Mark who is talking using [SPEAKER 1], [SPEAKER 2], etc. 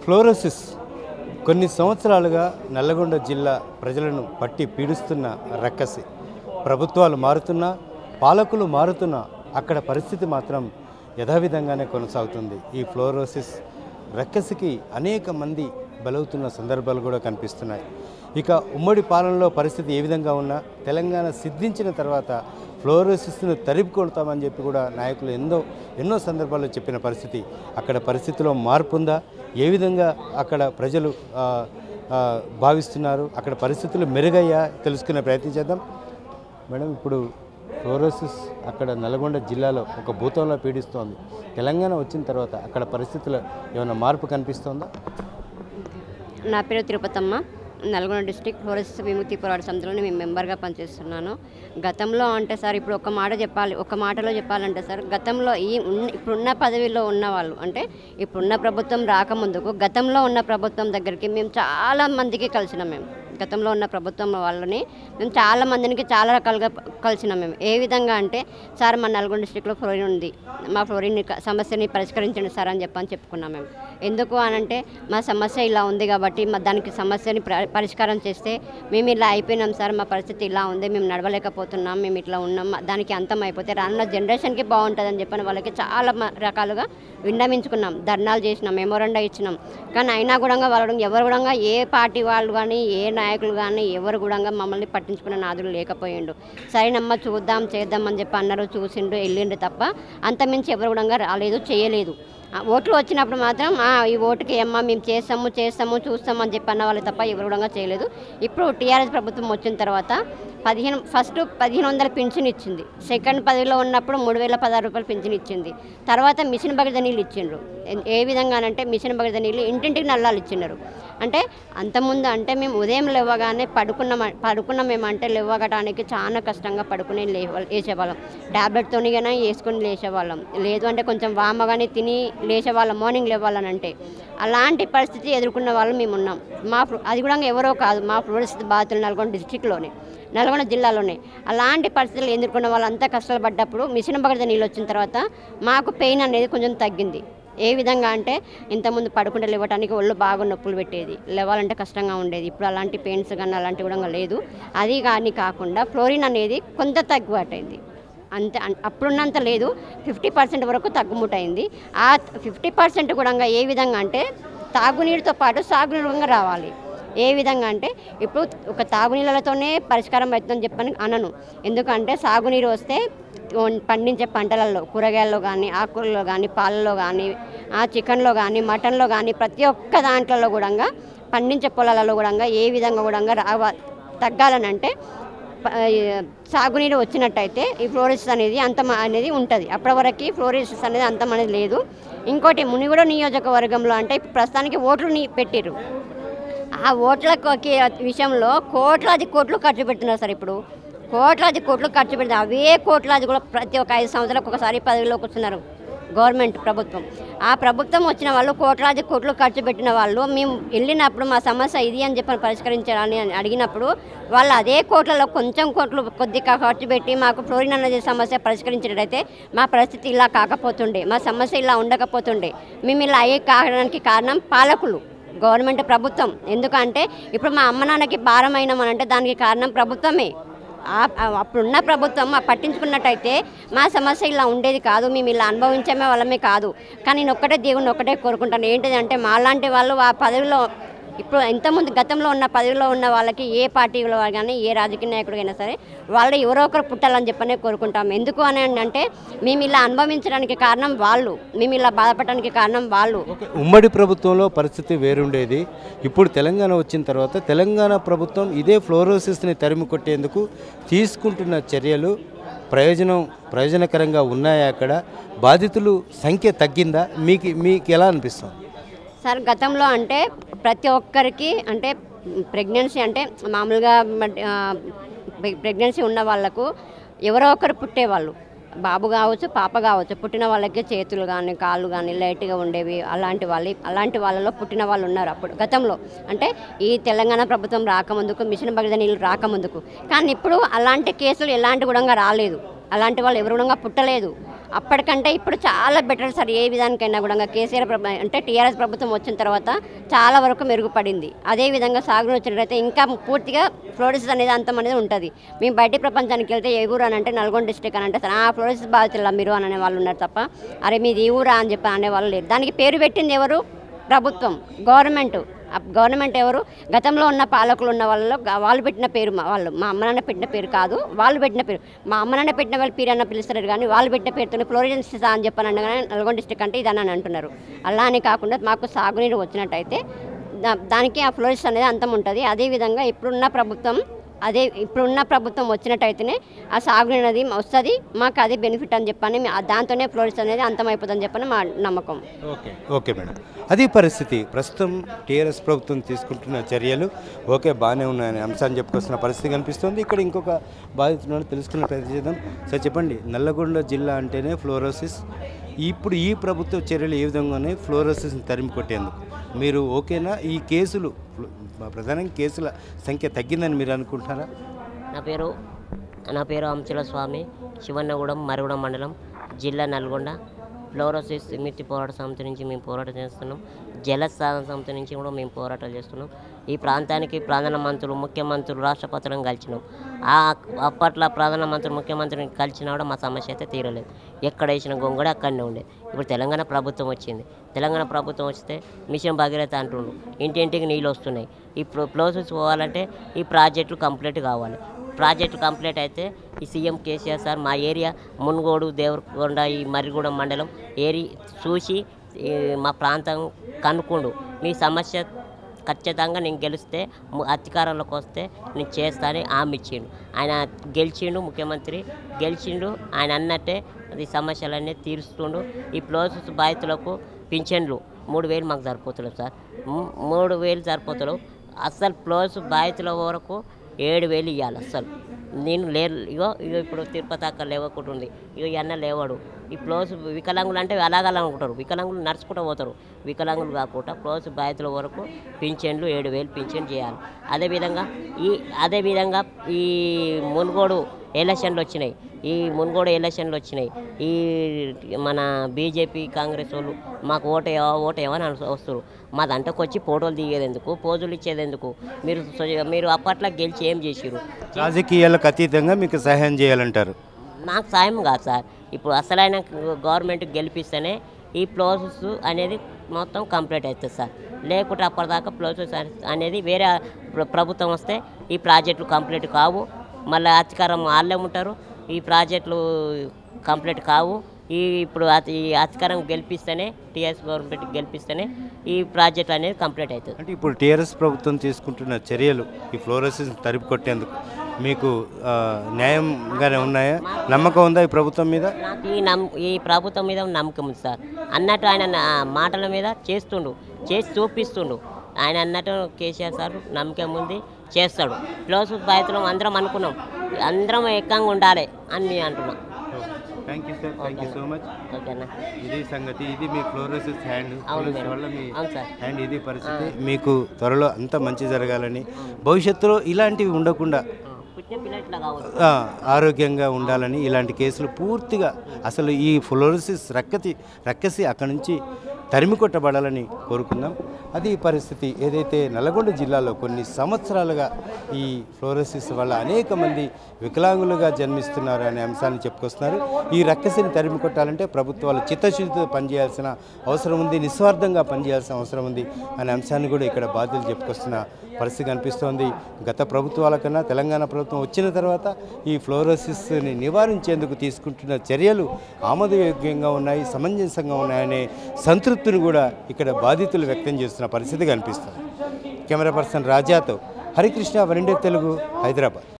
[SPEAKER 1] Fluorosis కొన్ని సంవత్సరాలుగా నల్లగొండ జిల్లా ప్రజలను పట్టి పీడిస్తున్న రక్కసి ప్రభుత్వాలు మారుతున్నా పాలకులు మారుతున్నా అక్కడ పరిస్థితి మాత్రం యథావిధంగానే కొనసాగుతుంది ఈ ఫ్లోరోసిస్ రక్కసికి అనేక మంది బలవుతున్న సందర్భాలు కూడా కనిపిస్తున్నాయి ఇక ఉమ్మడి పాలనలో పరిస్థితి ఏ విధంగా ఉన్నా తెలంగాణ సిద్ధించిన తర్వాత ఫ్లోరోసిస్ను తరిమి కొడతామని చెప్పి కూడా నాయకులు ఎన్నో ఎన్నో సందర్భాల్లో చెప్పిన పరిస్థితి అక్కడ పరిస్థితిలో మార్పు ఉందా ఏ విధంగా అక్కడ ప్రజలు ఆ, ఆ, భావిస్తున్నారు అక్కడ పరిస్థితులు మెరుగయ్యా తెలుసుకునే ప్రయత్నం చేద్దాం మేడం ఇప్పుడు ఫ్లోరోసిస్ అక్కడ నల్గొండ జిల్లాలో ఒక భూతంలో పీడిస్తోంది తెలంగాణ వచ్చిన తర్వాత అక్కడ పరిస్థితుల్లో ఏమైనా మార్పు కనిపిస్తోందా
[SPEAKER 2] నా పేరు తిరుపతమ్మ నల్గొండ డిస్టిక్ ఫ్లోరెసిస్ విముక్తి పోరాట సమితిలో నేను మెంబర్గా పనిచేస్తున్నాను గతంలో అంటే సార్ ఇప్పుడు ఒక మాట చెప్పాలి ఒక మాటలో చెప్పాలంటే సార్ గతంలో ఈ ఉన్న ఇప్పుడున్న పదవిలో ఉన్న వాళ్ళు అంటే ఇప్పుడున్న ప్రభుత్వం రాకముందుకు గతంలో ఉన్న ప్రభుత్వం దగ్గరికి మేము చాలా మందికి కలిసినాం మేము గతంలో ఉన్న ప్రభుత్వం వాళ్ళని మేము చాలా మందికి చాలా రకాలుగా ప- కలిసినాం మేము ఏ విధంగా అంటే సార్ మా నల్గొండ డిస్టిక్లో ఫ్లోరిన్ ఉంది మా ఫ్లోరిన్ క- సమస్యని పరిష్కరించండి సార్ అని చెప్పని చెప్పుకున్నాం మేము ఎందుకు అనంటే మా సమస్య ఇలా ఉంది కాబట్టి మా దానికి సమస్యని ప్ర- పరిష్కారం చేస్తే మేము ఇలా అయిపోయినాం సార్ మా పరిస్థితి ఇలా ఉంది మేము నడవలేకపోతున్నాం మేము ఇట్లా ఉన్నాం మా- దానికి అంతం అయిపోతే రానున్న జనరేషన్కి బాగుంటుందని చెప్పని వాళ్ళకి చాలా మ- రకాలుగా విన్నవించుకున్నాం ధర్నాలు చేసినాం మెమోరండా ఇచ్చినాం కానీ అయినా కూడా వాళ్ళు ఎవరు కూడా ఏ పార్టీ వాళ్ళు కానీ ఏ నాయకులు కానీ ఎవరు కూడా మమ్మల్ని పట్టించుకున్న నాదులు లేకపోయిండు సరేనమ్మా చూద్దాం చేద్దాం అని చెప్పి అన్నారు చూసిండు వెళ్ళిండు తప్ప అంతమించి ఎవరు కూడా రాలేదు చేయలేదు ఆ ఓట్లు వచ్చినప్పుడు మాత్రం "ఆ, ఈ ఓటుకి అమ్మా మేము చేస్తాము చేస్తాము చూస్తాము అని చెప్పి అన్న వాళ్ళు తప్ప ఎవరు కూడా చేయలేదు ఇప్పుడు టీఆర్ఎస్ ప్రభుత్వం వచ్చిన తర్వాత పదిహేను ఫస్ట్ పదిహేను వందల పింఛన్ ఇచ్చింది సెకండ్ పదవిలో ఉన్నప్పుడు మూడు వేల పదహారు రూపాయలు పింఛన్ ఇచ్చింది తర్వాత మిషన్ భగీరథ నీళ్ళు ఇచ్చిండ్రు ఏ- ఏ విధంగానంటే మిషన్ భగీరథ నీళ్ళు ఇంటింటికి నల్లాలు ఇచ్చినారు అంటే అంతకుముందు అంటే మేము ఉదయం లేవగానే పడుకున్నాం పడుకున్నాం మేము అంటే లేవగటానికి చాలా కష్టంగా పడుకుని లేవ లేచేవాళ్ళం ట్యాబ్లెట్తోని కానీ వేసుకొని లేచేవాళ్ళం లేదు అంటే కొంచెం వామగానే తిని లేచేవాళ్ళం మార్నింగ్ లేవాలని అంటే అలాంటి పరిస్థితి ఎదుర్కొన్న వాళ్ళు మేము ఉన్నాం మా ఫ్లో- అది కూడా ఎవరో కాదు మా ఫ్లోరిస్ట్ బాధితులు నల్గొండ డిస్టిక్లోనే నల్గొండ జిల్లాలోనే అలాంటి పరిస్థితులు ఎదుర్కొన్న వాళ్ళంతా కష్టాలు పడ్డప్పుడు మిషన్ భగీరథ నీళ్ళు వచ్చిన తర్వాత మాకు పెయిన్ అనేది కొంచెం తగ్గింది ఏ విధంగా అంటే ఇంతకుముందు పడుకుంటే లేవటానికి ఒళ్ళు బాగా నొప్పులు పెట్టేది లేవాలంటే కష్టంగా ఉండేది ఇప్పుడు అలాంటి పెయిన్స్ కానీ అలాంటి కూడా లేదు అది కానీ కాకుండా ఫ్లోరిన్ అనేది కొంత తగ్గుబాటైంది అంతే అన్- అప్పుడున్నంత లేదు ఫిఫ్టీ పర్సెంట్ వరకు తగ్గుముటైంది ఆ ఫిఫ్టీ పర్సెంట్ కూడా ఏ విధంగా అంటే తాగునీరుతో పాటు సాగునీరు కూడా రావాలి ఏ విధంగా అంటే ఇప్పుడు ఒక తాగునీళ్ళతోనే పరిష్కారం అవుతుందని చెప్పని అనను ఎందుకంటే సాగునీరు వస్తే ఓన్- పండించే పంటలలో కూరగాయల్లో కానీ ఆకుకూరలో కానీ పాలలో కానీ ఆ చికెన్లో కానీ మటన్లో కానీ ప్రతి ఒక్క దాంట్లో కూడా పండించే పొలాలలో కూడా ఏ విధంగా కూడా రావ తగ్గాలనంటే ప- ఈ సాగునీరు వచ్చినట్టయితే ఈ ఫ్లోరిసిస్ అనేది అంతం అనేది ఉంటుంది అప్పటి వరకు ఫ్లోరిసిస్ అనేది అంతం అనేది లేదు ఇంకోటి మునిగూడ నియోజకవర్గంలో అంటే ఇప్పుడు ప్రస్తుతానికి ఓట్లు ని- పెట్టిర్రు ఆ ఓట్లకి విషయంలో కోట్లాది కోట్లు ఖర్చు పెడుతున్నారు సార్ ఇప్పుడు కోట్లాది కోట్లు ఖర్చు పెడుతున్నారు అవే కోట్లాది కూడా ప్రతి ఒక్క ఐదు సంవత్సరాలకు ఒకసారి పదవిలోకి వస్తున్నారు గవర్నమెంట్ ప్రభుత్వం ఆ ప్రభుత్వం వచ్చిన వాళ్ళు కోట్లాది కోట్లు ఖర్చు పెట్టిన వాళ్ళు మేము వెళ్ళినప్పుడు మా సమస్య ఇది అని చెప్పి పరిష్కరించాలని అని అడిగినప్పుడు వాళ్ళు అదే కోట్లలో కొంచెం కోట్లు కొద్దిగా ఖర్చు పెట్టి మాకు ఫ్లోరిన్ అనేది సమస్య పరిష్కరించినట్టయితే మా పరిస్థితి ఇలా కాకపోతుండే మా సమస్య ఇలా ఉండకపోతుండే మేము ఇలా అయ్యే కావడానికి కారణం పాలకులు గవర్నమెంట్ ప్రభుత్వం ఎందుకంటే ఇప్పుడు మా అమ్మ నాన్నకి భారం అయినామనంటే దానికి కారణం ప్రభుత్వమే ఆ- ఆ- అప్పుడున్న ప్రభుత్వం ఆ పట్టించుకున్నట్టయితే మా సమస్య ఇలా ఉండేది కాదు మేము ఇలా అనుభవించమే వాళ్ళమే కాదు కానీ నేను ఒక్కటే దేవుని ఒక్కటే కోరుకుంటాను ఏంటిది అంటే మాలాంటి వాళ్ళు ఆ పదవిలో ఇప్పుడు ఇంతకుముందు గతంలో ఉన్న పదవిలో ఉన్న వాళ్ళకి ఏ పార్టీలో కానీ ఏ రాజకీయ నాయకుడికైనా సరే వాళ్ళు ఎవరో ఒకరు పుట్టాలని చెప్పనే కోరుకుంటాం ఎందుకు అని అంటే మేము ఇలా అనుభవించడానికి కారణం వాళ్ళు మేము ఇలా బాధపడడానికి కారణం వాళ్ళు
[SPEAKER 1] ఓకే ఉమ్మడి ప్రభుత్వంలో పరిస్థితి వేరుండేది ఇప్పుడు తెలంగాణ వచ్చిన తర్వాత తెలంగాణ ప్రభుత్వం ఇదే ఫ్లోరోసిస్ని తరిమి కొట్టేందుకు తీసుకుంటున్న చర్యలు ప్రయోజనం ప్రయోజనకరంగా ఉన్నాయా అక్కడ బాధితులు సంఖ్య తగ్గిందా మీకు మీకు ఎలా అనిపిస్తుంది
[SPEAKER 2] సార్ గతంలో అంటే ప్రతి ఒక్కరికి అంటే ప్రెగ్నెన్సీ అంటే మామూలుగా ప్రెగ్నెన్సీ ఉన్న వాళ్ళకు ఎవరో ఒకరు పుట్టేవాళ్ళు బాబు కావచ్చు పాప కావచ్చు పుట్టిన వాళ్ళకి చేతులు కానీ కాళ్ళు కానీ లైట్గా ఉండేవి అలాంటి వాళ్ళు అలాంటి వాళ్ళలో పుట్టిన వాళ్ళు ఉన్నారు అప్పుడు గతంలో అంటే ఈ తెలంగాణ ప్రభుత్వం రాకముందుకు మిషన్ భగీరథ నీళ్ళు రాకముందుకు కానీ ఇప్పుడు అలాంటి కేసులు ఎలాంటి కూడా రాలేదు అలాంటి వాళ్ళు ఎవరు కూడా పుట్టలేదు అప్పటికంటే ఇప్పుడు చాలా బెటర్ సార్ ఏ విధానికైనా కూడా కేసీఆర్ ప్రభు అంటే టీఆర్ఎస్ ప్రభుత్వం వచ్చిన తర్వాత చాలా వరకు మెరుగుపడింది అదేవిధంగా సాగుని వచ్చినట్లయితే ఇంకా పూర్తిగా ఫ్లోరిసిస్ అనేది అంతం అనేది ఉంటుంది మేము బయట ప్రపంచానికి వెళ్తే ఏ ఊరు అని అంటే నల్గొండ డిస్ట్రిక్ట్ అని అంటే సార్ ఆ ఫ్లోరిసిస్ బాధితుల మీరు అని అనే వాళ్ళు ఉన్నారు తప్ప అరే మీది ఈ ఊరా అని చెప్పి అనే వాళ్ళు లేరు దానికి పేరు పెట్టింది ఎవరు ప్రభుత్వం గవర్నమెంట్ ఆ గవర్నమెంట్ ఎవరు గతంలో ఉన్న పాలకులు ఉన్న వాళ్ళలో గ- వాళ్ళు పెట్టిన పేరు మా వాళ్ళు మా అమ్మ నాన్న పెట్టిన పేరు కాదు వాళ్ళు పెట్టిన పేరు మా అమ్మ నాన్న పెట్టిన వాళ్ళు పేరు అన్న పిలుస్తారు కానీ వాళ్ళు పెట్టిన పేరుతో ఫ్లోరిజన్స్ అని చెప్పని అనగానే నల్గొండ డిస్ట్రిక్ట్ అంటే ఇదని అని అంటున్నారు అలా అని కాకుండా మాకు సాగునీరు వచ్చినట్టయితే దా- దానికి ఆ ఫ్లోరిస్ అనేది అంతం ఉంటుంది అదేవిధంగా ఇప్పుడున్న ప్రభుత్వం అదే ఇప్పుడున్న ప్రభుత్వం వచ్చినట్టయితేనే ఆ సాగునీరు అనేది వస్తుంది మాకు అదే బెనిఫిట్ అని చెప్పని మే- దాంతోనే ఫ్లోరిస్ అనేది అంతమైపోతుందని చెప్పని మా నమ్మకం
[SPEAKER 1] ఓకే ఓకే మేడం అది పరిస్థితి ప్రస్తుతం టీఆర్ఎస్ ప్రభుత్వం తీసుకుంటున్న చర్యలు ఓకే బాగానే ఉన్నాయనే అంశాన్ని చెప్పుకొస్తున్న పరిస్థితి కనిపిస్తుంది ఇక్కడ ఇంకొక బాధితులను తెలుసుకునే ప్రయత్నం చేద్దాం సార్ చెప్పండి నల్లగొండ జిల్లా అంటేనే ఫ్లోరోసిస్ ఇప్పుడు ఈ ప్రభుత్వ చర్యలు ఏ విధంగానే ఫ్లోరోసిస్ని తరిమి కొట్టేందుకు మీరు ఓకేనా ఈ కేసులు ఫ్లో- ప్రధానంగా కేసుల సంఖ్య తగ్గిందని మీరు అనుకుంటున్నారా
[SPEAKER 3] నా పేరు నా పేరు అంచుల స్వామి శివన్నగూడెం మరుగుడం మండలం జిల్లా నల్గొండ ఫ్లోరోసిస్ విముక్తి పోరాట సమితి నుంచి మేము పోరాటం చేస్తున్నాం జల సాధన సమితి నుంచి కూడా మేము పోరాటాలు చేస్తున్నాం ఈ ప్రాంతానికి ప్రధానమంత్రులు ముఖ్యమంత్రులు రాష్ట్రపతులను కలిసినాం ఆ అప్పట్లో ప్రధానమంత్రి ముఖ్యమంత్రిని కలిసినా కూడా మా సమస్య అయితే తీరలేదు ఎక్కడ వేసిన గొంగడ అక్కడనే ఉండేది ఇప్పుడు తెలంగాణ ప్రభుత్వం వచ్చింది తెలంగాణ ప్రభుత్వం వస్తే మిషన్ భగీరథ అంటుండ్రు ఇంటింటికి నీళ్ళు వస్తున్నాయి ఈ ప్రో ప్రోసెస్ పోవాలంటే ఈ ప్రాజెక్టులు కంప్లీట్ కావాలి ప్రాజెక్టు కంప్లీట్ అయితే ఈ సీఎం కేసీఆర్ సార్ మా ఏరియా మున్గోడు దేవరకొండ ఈ మర్రిగూడెం మండలం ఏరి చూసి ఈ మా ప్రాంతం కనుక్కుండు మీ సమస్య ఖచ్చితంగా నేను గెలిస్తే ము- అధికారంలోకి వస్తే నేను చేస్తానని హామీ ఇచ్చిండు ఆయన గెలిచిండు ముఖ్యమంత్రి గెలిచిండు ఆయన అన్నట్టే అది సమస్యలన్నీ తీరుస్తుండు ఈ ప్రోసెస్ బాధితులకు పింఛన్లు మూడు వేలు మాకు సరిపోతలేవు సార్ ము- మూడు వేలు సరిపోతలేవు అస్సలు ప్లోస్ బాధితుల వరకు ఏడు వేలు ఇవ్వాలి అస్సలు నేను లే ఇగో ఇగో ఇప్పుడు తిరుపతి అక్కడ లేవకుంటుంది ఇగో ఈ అన్న లేవాడు ఈ ప్లోస్ వికలాంగులు అంటే అలాగలనుకుంటారు వికలాంగులు నడుచుకుంటూ పోతారు వికలాంగులు కాకుండా ప్లోస్ బాధితుల వరకు పింఛన్లు ఏడు వేలు పింఛన్ చేయాలి అదేవిధంగా ఈ అదేవిధంగా ఈ మునుగోడు ఎలక్షన్లు వచ్చినాయి ఈ మునుగోడు ఎలక్షన్లు వచ్చినాయి ఈ మన బీజేపీ కాంగ్రెస్ వాళ్ళు మాకు ఓటేయవా ఓటేయమని వస్తారు మా దాంట్లోకి వచ్చి ఫోటోలు దిగేది ఎందుకు పోజులు ఇచ్చేది ఎందుకు మీరు సొ- మీరు అప్పట్లో గెలిచి ఏం చేసిరు
[SPEAKER 1] రాజకీయాలకు అతీతంగా మీకు సహాయం చేయాలంటారు
[SPEAKER 3] నాకు సాయం కాదు సార్ ఇప్పుడు అసలైన గవర్నమెంట్ గెలిపిస్తేనే ఈ ప్రాసెస్ అనేది మొత్తం కంప్లీట్ అవుతుంది సార్ లేకుంటే అప్పటిదాకా ప్రాసెస్ అనేది వేరే ప్ర- ప్రభుత్వం వస్తే ఈ ప్రాజెక్టులు కంప్లీట్ కావు మళ్ళీ అధికారం వాళ్ళే ఉంటారు ఈ ప్రాజెక్టులు కంప్లీట్ కావు ఈ ఇప్పుడు అతి- ఈ అధికారం గెలిపిస్తేనే టీఎస్ గవర్నమెంట్ గెలిపిస్తేనే ఈ ప్రాజెక్ట్ అనేది కంప్లీట్ అవుతుంది
[SPEAKER 1] అంటే ఇప్పుడు టీఆర్ఎస్ ప్రభుత్వం తీసుకుంటున్న చర్యలు ఈ ఫ్లోరోసిస్ తరిపి కొట్టేందుకు మీకు ఆ, న్యాయంగానే ఉన్నాయా నమ్మకం ఉందా ఈ ప్రభుత్వం మీద
[SPEAKER 3] నాకు ఈ నమ్ ఈ ప్రభుత్వం మీద నమ్మకం ఉంది సార్ అన్నట్టు ఆయన నా మాటల మీద చేస్తుండు చేసి చూపిస్తుండు ఆయన అన్నట్టు కేసీఆర్ సార్ నమ్మకం ఉంది చేస్తాడు ప్లస్ బాధితులం అందరం అనుకున్నాం అందరం ఏకంగా ఉండాలి అని నేను అంటున్నాం
[SPEAKER 1] thank you sir thank you so much
[SPEAKER 3] ఓకేనా
[SPEAKER 1] ఇది సంగతి ఇది మీ ఫ్లోరోసిస్ హ్యాండ్
[SPEAKER 3] అవును
[SPEAKER 1] ఫ్లోరోసిస్
[SPEAKER 3] మేడం.
[SPEAKER 1] వల్ల మీ
[SPEAKER 3] అవును సార్
[SPEAKER 1] హ్యాండ్ ఇది పరిస్థితి మీకు త్వరలో అంత మంచి జరగాలని భవిష్యత్తులో ఇలాంటివి ఉండకుండా
[SPEAKER 3] పుట్టిన పిల్ల ఇట్లా కావచ్చు
[SPEAKER 1] ఆ, ఆరోగ్యంగా ఉండాలని ఇలాంటి కేసులు పూర్తిగా అసలు ఈ ఫ్లోరోసిస్ రక్కతి రక్కసి అక్కడి నుంచి తరిమి కొట్టబడాలని కోరుకుందాం అది ఈ పరిస్థితి ఏదైతే నల్గొండ జిల్లాలో కొన్ని సంవత్సరాలుగా ఈ ఫ్లోరోసిస్ వల్ల అనేక మంది వికలాంగులుగా జన్మిస్తున్నారు అనే అంశాన్ని చెప్పుకొస్తున్నారు ఈ రక్కసిని తరిమి కొట్టాలంటే ప్రభుత్వాలు చిత్తశుద్ధితో పనిచేయాల్సిన అవసరం ఉంది నిస్వార్థంగా పనిచేయాల్సిన అవసరం ఉంది అనే అంశాన్ని కూడా ఇక్కడ బాధ్యులు చెప్పుకొస్తున్న పరిస్థితి కనిపిస్తోంది గత ప్రభుత్వాల కన్నా తెలంగాణ ప్రభుత్వం వచ్చిన తర్వాత ఈ ఫ్లోరోసిస్ని నివారించేందుకు తీసుకుంటున్న చర్యలు ఆమోదయోగ్యంగా ఉన్నాయి సమంజసంగా ఉన్నాయనే సంతృప్తిని కూడా ఇక్కడ బాధితులు వ్యక్తం చేస్తున్న పరిస్థితి కనిపిస్తుంది కెమెరా పర్సన్ రాజాతో హరికృష్ణ వరిండే తెలుగు హైదరాబాద్